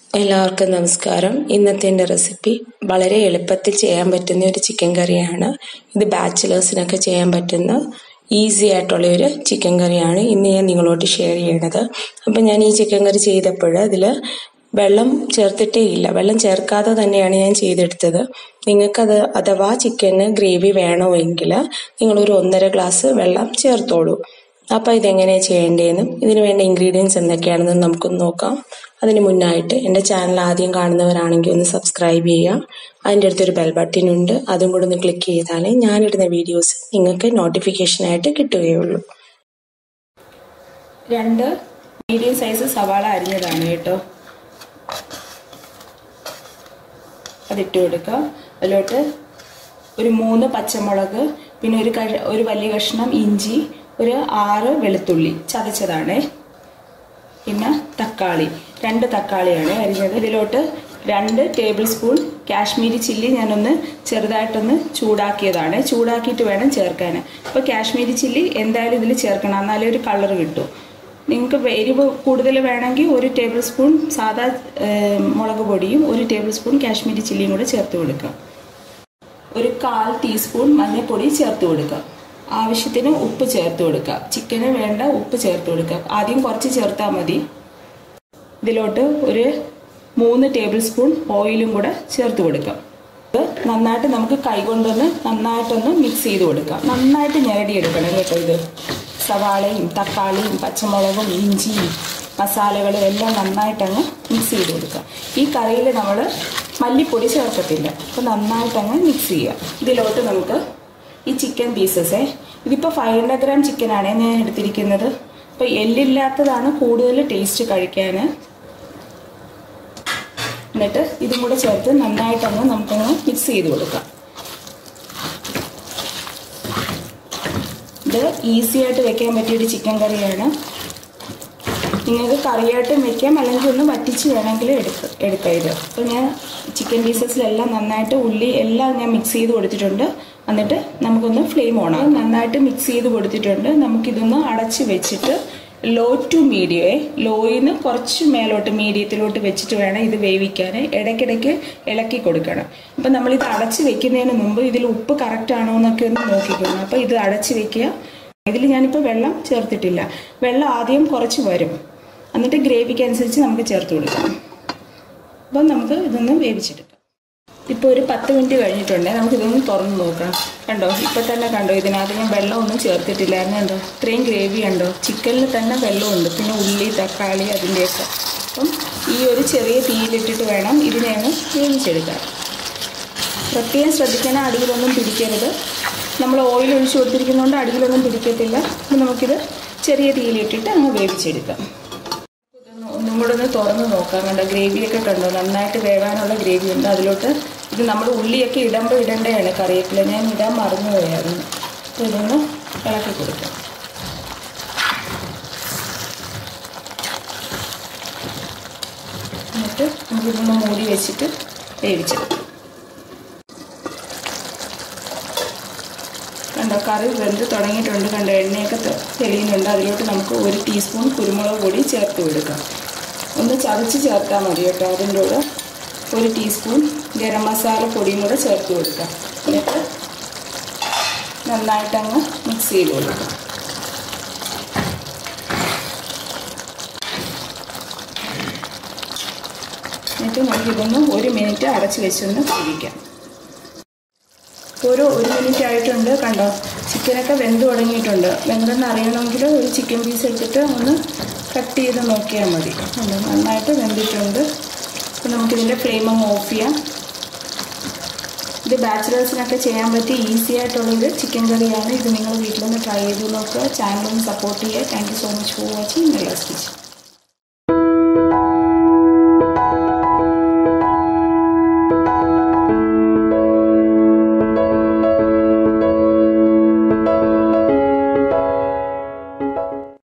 എല്ലാവർക്കും നമസ്കാരം ഇന്നത്തെ എൻ്റെ റെസിപ്പി വളരെ എളുപ്പത്തിൽ ചെയ്യാൻ പറ്റുന്ന ഒരു ചിക്കൻ കറിയാണ് ഇത് ബാച്ചിലേഴ്സിനൊക്കെ ചെയ്യാൻ പറ്റുന്ന ഈസി ആയിട്ടുള്ള ഒരു ചിക്കൻ കറിയാണ് ഇന്ന് ഞാൻ നിങ്ങളോട് ഷെയർ ചെയ്യണത് അപ്പം ഞാൻ ഈ ചിക്കൻ കറി ചെയ്തപ്പോൾ അതിൽ വെള്ളം ചേർത്തിട്ടേ ഇല്ല വെള്ളം ചേർക്കാതെ തന്നെയാണ് ഞാൻ ചെയ്തെടുത്തത് നിങ്ങൾക്കത് അഥവാ ചിക്കന് ഗ്രേവി വേണമെങ്കിൽ നിങ്ങളൊരു ഒന്നര ഗ്ലാസ് വെള്ളം ചേർത്തോളൂ അപ്പോൾ ഇതെങ്ങനെയാണ് ചെയ്യേണ്ടതെന്നും ഇതിന് വേണ്ട ഇൻഗ്രീഡിയൻസ് എന്തൊക്കെയാണെന്നും നമുക്കൊന്ന് നോക്കാം അതിന് മുന്നായിട്ട് എൻ്റെ ചാനൽ ആദ്യം കാണുന്നവരാണെങ്കിൽ ഒന്ന് സബ്സ്ക്രൈബ് ചെയ്യുക അതിൻ്റെ അടുത്തൊരു ബെൽ ബട്ടൺ ഉണ്ട് അതും കൂടെ ഒന്ന് ക്ലിക്ക് ചെയ്താലേ ഞാനിടുന്ന വീഡിയോസ് നിങ്ങൾക്ക് നോട്ടിഫിക്കേഷനായിട്ട് കിട്ടുകയുള്ളൂ രണ്ട് മീഡിയം സൈസ് സവാള അരിഞ്ഞതാണ് കേട്ടോ അതിട്ട് കൊടുക്കുക അതിലോട്ട് ഒരു മൂന്ന് പച്ചമുളക് പിന്നെ ഒരു കഷ ഒരു വലിയ കഷ്ണം ഇഞ്ചി ഒരു ആറ് വെളുത്തുള്ളി ചതച്ചതാണ് പിന്നെ തക്കാളി രണ്ട് തക്കാളിയാണ് അരിഞ്ഞത് ഇതിലോട്ട് രണ്ട് ടേബിൾ സ്പൂൺ കാശ്മീരി ചില്ലി ഞാനൊന്ന് ചെറുതായിട്ടൊന്ന് ചൂടാക്കിയതാണ് ചൂടാക്കിയിട്ട് വേണം ചേർക്കാൻ അപ്പോൾ കാശ്മീരി ചില്ലി എന്തായാലും ഇതിൽ ചേർക്കണം എന്നാലേ ഒരു കളർ കിട്ടും നിങ്ങൾക്ക് എരിവ് കൂടുതൽ വേണമെങ്കിൽ ഒരു ടേബിൾ സ്പൂൺ സാധാ മുളക് പൊടിയും ഒരു ടേബിൾ സ്പൂൺ കാശ്മീരി ചില്ലിയും കൂടെ ചേർത്ത് കൊടുക്കുക ഒരു കാൽ ടീസ്പൂൺ മഞ്ഞൾപ്പൊടി ചേർത്ത് കൊടുക്കുക ആവശ്യത്തിന് ഉപ്പ് ചേർത്ത് കൊടുക്കുക ചിക്കന് വേണ്ട ഉപ്പ് ചേർത്ത് കൊടുക്കുക ആദ്യം കുറച്ച് ചേർത്താൽ മതി ഇതിലോട്ട് ഒരു മൂന്ന് ടേബിൾ സ്പൂൺ ഓയിലും കൂടെ ചേർത്ത് കൊടുക്കാം ഇത് നന്നായിട്ട് നമുക്ക് കൈകൊണ്ടൊന്ന് നന്നായിട്ടൊന്ന് മിക്സ് ചെയ്ത് കൊടുക്കാം നന്നായിട്ട് ഞെരടിയെടുക്കണം കേട്ടോ ഇത് സവാളയും തക്കാളിയും പച്ചമുളകും ഇഞ്ചിയും മസാലകളും എല്ലാം നന്നായിട്ടങ്ങ് മിക്സ് ചെയ്ത് കൊടുക്കുക ഈ കറിയിൽ നമ്മൾ മല്ലിപ്പൊടി ചേർക്കത്തില്ല അപ്പോൾ നന്നായിട്ടങ്ങ് മിക്സ് ചെയ്യുക ഇതിലോട്ട് നമുക്ക് ഈ ചിക്കൻ പീസസേ ഇതിപ്പോൾ ഫൈവ് ഹൺഡ്രഡ് ഗ്രാം ചിക്കനാണ് ഞാൻ എടുത്തിരിക്കുന്നത് അപ്പോൾ എല്ലില്ലാത്തതാണ് കൂടുതൽ ടേസ്റ്റ് കഴിക്കാൻ എന്നിട്ട് ഇതും കൂടെ ചേർത്ത് നന്നായിട്ടങ്ങ് നമുക്കങ്ങ് മിക്സ് ചെയ്ത് കൊടുക്കാം ഇത് ഈസി ആയിട്ട് വെക്കാൻ പറ്റിയൊരു ചിക്കൻ കറിയാണ് നിങ്ങൾക്ക് കറിയായിട്ടും വെക്കാം അല്ലെങ്കിൽ ഒന്ന് വറ്റിച്ച് വേണമെങ്കിൽ എടുക്ക എടുക്കാം ഇത് അപ്പോൾ ഞാൻ ചിക്കൻ പീസസിലെല്ലാം നന്നായിട്ട് ഉള്ളി എല്ലാം ഞാൻ മിക്സ് ചെയ്ത് കൊടുത്തിട്ടുണ്ട് എന്നിട്ട് നമുക്കൊന്ന് ഫ്ലെയിം ഓണാം നന്നായിട്ട് മിക്സ് ചെയ്ത് കൊടുത്തിട്ടുണ്ട് നമുക്കിതൊന്ന് അടച്ച് വെച്ചിട്ട് ലോ ടു മീഡിയമേ ലോയിൽ നിന്ന് കുറച്ച് മേലോട്ട് മീഡിയത്തിലോട്ട് വെച്ചിട്ട് വേണം ഇത് വേവിക്കാൻ ഇടയ്ക്കിടയ്ക്ക് ഇളക്കി കൊടുക്കണം അപ്പം നമ്മളിത് അടച്ച് വെക്കുന്നതിന് മുമ്പ് ഇതിൽ ഉപ്പ് കറക്റ്റ് ആണോ എന്നൊക്കെ ഒന്ന് നോക്കിക്കണം അപ്പോൾ ഇത് അടച്ച് വെക്കുക ഇതിൽ ഞാനിപ്പോൾ വെള്ളം ചേർത്തിട്ടില്ല വെള്ളം ആദ്യം കുറച്ച് വരും എന്നിട്ട് ഗ്രേവിക്ക് അനുസരിച്ച് നമുക്ക് ചേർത്ത് കൊടുക്കാം അപ്പം നമുക്ക് ഇതൊന്ന് വേവിച്ചെടുക്കാം ഇപ്പോൾ ഒരു പത്ത് മിനിറ്റ് കഴിഞ്ഞിട്ടുണ്ട് നമുക്കിതൊന്ന് തുറന്ന് നോക്കാം കണ്ടോ ഇപ്പം തന്നെ കണ്ടോ ഇതിനകത്ത് ഞാൻ വെള്ളമൊന്നും ചേർത്തിട്ടില്ലായിരുന്നു കണ്ടോ ഇത്രയും ഗ്രേവി ഉണ്ടോ ചിക്കനിൽ തന്നെ വെള്ളമുണ്ട് പിന്നെ ഉള്ളി തക്കാളി അതിൻ്റെയൊക്കെ അപ്പം ഈ ഒരു ചെറിയ തീയിലിട്ടിട്ട് വേണം ഇതിനെ ഒന്ന് വേവിച്ചെടുക്കാൻ പ്രത്യേകം ശ്രദ്ധിക്കണം അടിയിലൊന്നും പിടിക്കരുത് നമ്മൾ ഓയിൽ ഒഴിച്ച് കൊടുത്തിരിക്കുന്നതുകൊണ്ട് അടിയിലൊന്നും പിടിക്കത്തില്ല അപ്പം നമുക്കിത് ചെറിയ തീയിലിട്ടിട്ട് അങ്ങ് വേവിച്ചെടുക്കാം ഒന്നും കൂടെ ഒന്ന് തുറന്ന് നോക്കാം കണ്ടോ ഗ്രേവിയൊക്കെ കണ്ടോ നന്നായിട്ട് വേവാനുള്ള ഗ്രേവി ഉണ്ട് അതിലോട്ട് ഇത് നമ്മൾ ഉള്ളിയൊക്കെ ഇടുമ്പോൾ ഇടേണ്ടതാണ് കറിവേപ്പില ഞാൻ ഇടാൻ മറന്നു പോയായിരുന്നു അപ്പോൾ ഇതൊന്ന് ഇളക്കി കൊടുക്കാം എന്നിട്ട് നമുക്കിതൊന്ന് മൂടി വെച്ചിട്ട് വേവിച്ചെടുക്കാം കണ്ടോ കറി വെന്ത് തുടങ്ങിയിട്ടുണ്ട് കണ്ടോ എണ്ണയൊക്കെ തെളിയുന്നുണ്ട് അതിലോട്ട് നമുക്ക് ഒരു ടീസ്പൂൺ കുരുമുളക് പൊടി ചേർത്ത് കൊടുക്കാം ഒന്ന് ചതച്ച് ചേർത്താൽ മതി കേട്ടോ അതിൻ്റെ കൂടെ ഒരു ടീസ്പൂൺ ഗരം മസാല പൊടിയും കൂടെ ചേർത്ത് കൊടുക്കാം എന്നിട്ട് നന്നായിട്ടങ്ങ് മിക്സ് ചെയ്ത് കൊടുക്കാം എന്നിട്ട് നമുക്കിതൊന്ന് ഒരു മിനിറ്റ് അടച്ച് വെച്ചൊന്ന് വേവിക്കാം ഒരു ഒരു മിനിറ്റ് ആയിട്ടുണ്ട് കണ്ടോ ചിക്കനൊക്കെ വെന്ത് തുടങ്ങിയിട്ടുണ്ട് വെന്തെന്ന് അറിയണമെങ്കിൽ ഒരു ചിക്കൻ പീസ് എടുത്തിട്ട് ഒന്ന് കട്ട് ചെയ്ത് നോക്കിയാൽ മതി കണ്ടോ നന്നായിട്ട് വെന്തിട്ടുണ്ട് അപ്പോൾ നമുക്കിതിൻ്റെ ഫ്ലെയിം അങ്ങ് ഓഫ് ചെയ്യാം ഇത് ബാച്ചിലേഴ്സിനൊക്കെ ചെയ്യാൻ പറ്റിയ ഈസി ആയിട്ടുള്ളൊരു ചിക്കൻ കറിയാണ് ഇത് നിങ്ങൾ വീട്ടിലൊന്ന് ട്രൈ ചെയ്ത് നോക്കുക ചാനലൊന്ന് സപ്പോർട്ട് ചെയ്യുക thank you so much for watching Nella's kitchen